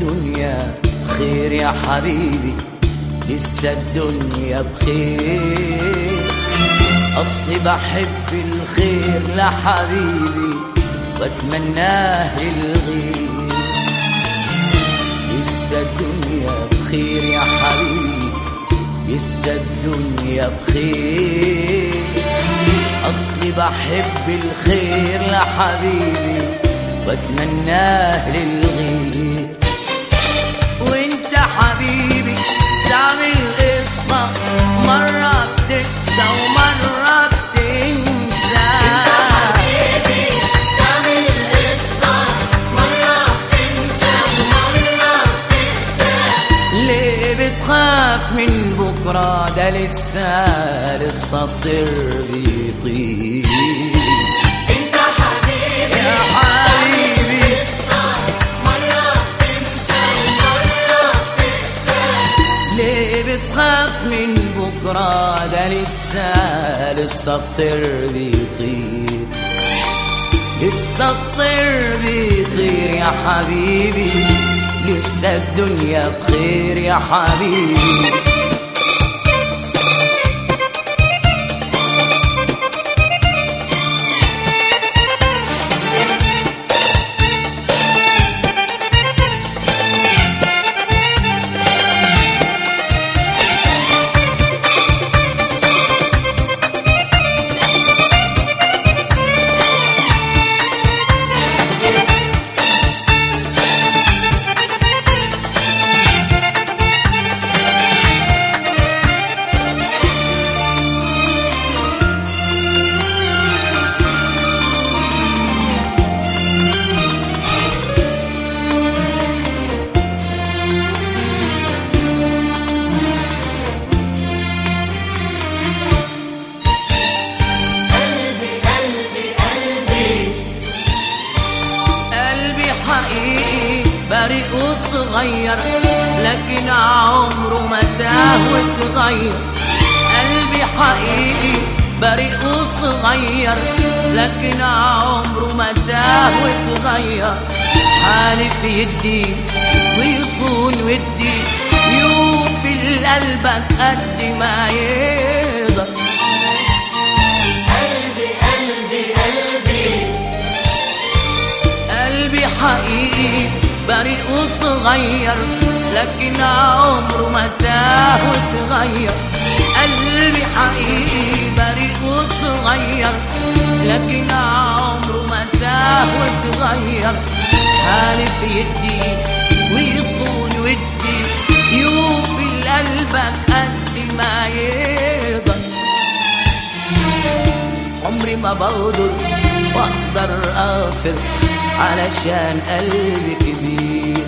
الدنيا خير يا حبيبي لسه الدنيا بخير أصلي بحب الخير لحبيبي واتمناه للغير لسه الدنيا بخير يا حبيبي لسه الدنيا بخير أصلي بحب الخير لحبيبي واتمناه للغير وانت حبيبي تعمل قصة مرة بتنسى ومرة بتنسى حبيبي تعمل قصة مرة بتنسى ومرة بتنسى ليه بتخاف من بكرة ده لسه لسه الطير بيطير انت حبيبي يا حبيبي قصة مرة بتنسى ومرة بتنسى ليه بتخاف من بكرة ده لسه لسه الطير بيطير لسه الطير بيطير يا حبيبي لسه الدنيا بخير يا حبيبي قلبي قلبي قلبي قلبي حقيقي بريء وصغير لكن عمره ما تاه وتغير قلبي حقيقي بريء وصغير لكن عمره ما تاه وتغير حالف يدي ويصون ودي يوفي لقلبك قد ما يقدر قلبي قلبي قلبي قلبي حقيقي بريء وصغير لكن عمره ما تاه وتغير قلبي حقيقي بريء وصغير لكن عمره ما تاه وتغير حالف يدي ويصون ودي يوفي لقلبك قد ما يقدر عمري ما بغدر واقدر اغفر علشان قلبي كبير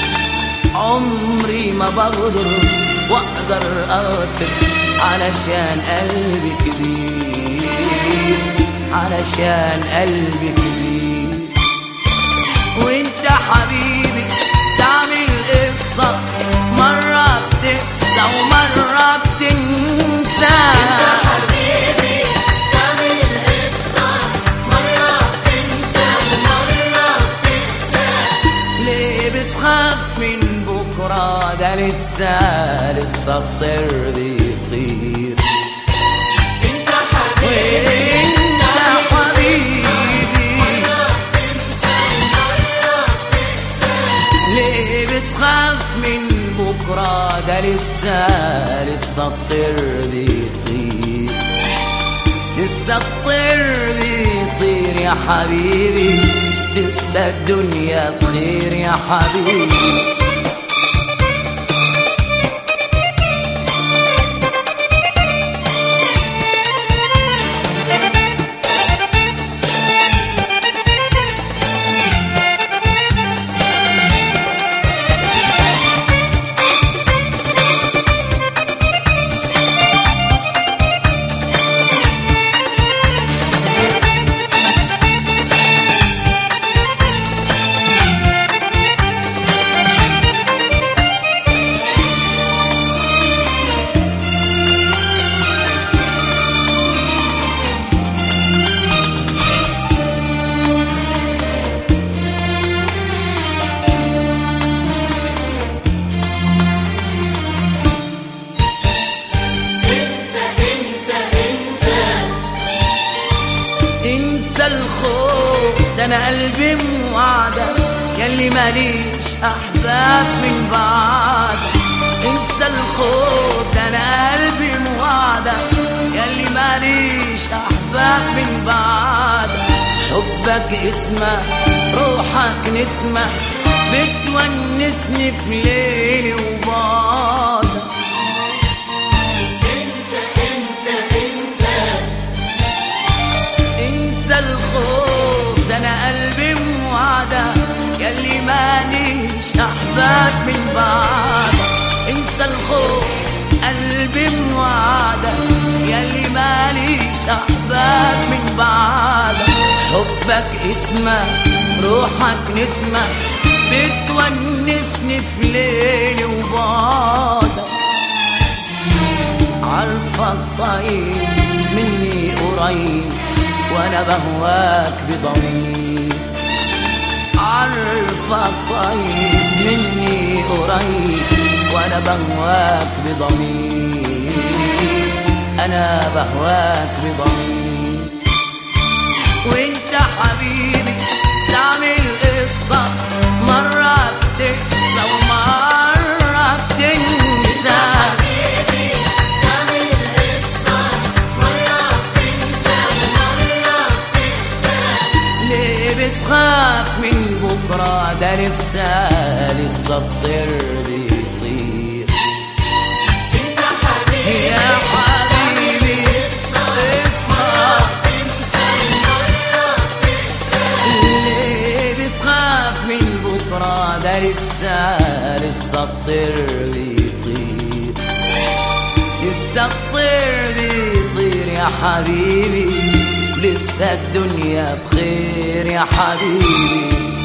عمري ما بغدر واقدر اغفر علشان قلبي كبير علشان قلبي كبير وانت حبيبي تعمل قصة مرة بتنسى ومرة بتنسى حبيبي تعمل قصة مرة بتنسى ومرة بتنسى ليه بتخاف من بكرة ده لسه لسه الطير بيطير انت حبيبي وانت حبيبي مرة بتنسى ومرة بتنسى ليه بتخاف من بكرة ده لسه لسه الطير بيطير لسه الطير بيطير يا حبيبي لسه الدنيا بخير يا حبيبي الخوف ده انا قلبي موعدة ياللي ماليش احباب من بعد انسى الخوف ده انا قلبي موعدة ياللي ماليش احباب من بعد حبك اسمه روحك نسمة بتونسني في ليلي وبعدك انسى انسى انسى انسى الخوف ده انا قلبي موعدة ياللي ماليش احباب من بعد انسى الخوف قلبي موعدة ياللي ماليش احباب من بعد حبك اسمه روحك نسمة بتونسني في ليلي وبعدك عارفك طيب مني قريب وانا بهواك بضمير عارفك طيب مني قريب وانا بهواك بضمير انا بهواك بضمير وانت حبيبي تعمل قصة مرة بتنسى ومرة بتنسى حبيبي تعمل قصة مرة بتنسى ومرة بتنسى ليه بتخاف من بكرة ده لسه لسه الطير بيطير انت حبيبي يا حبيبي قصة بتنسى ومرة بتنسى ليه بتخاف من بكرة ده لسه لسه الطير بيطير لسه الطير بيطير يا حبيبي لسه الدنيا بخير يا حبيبي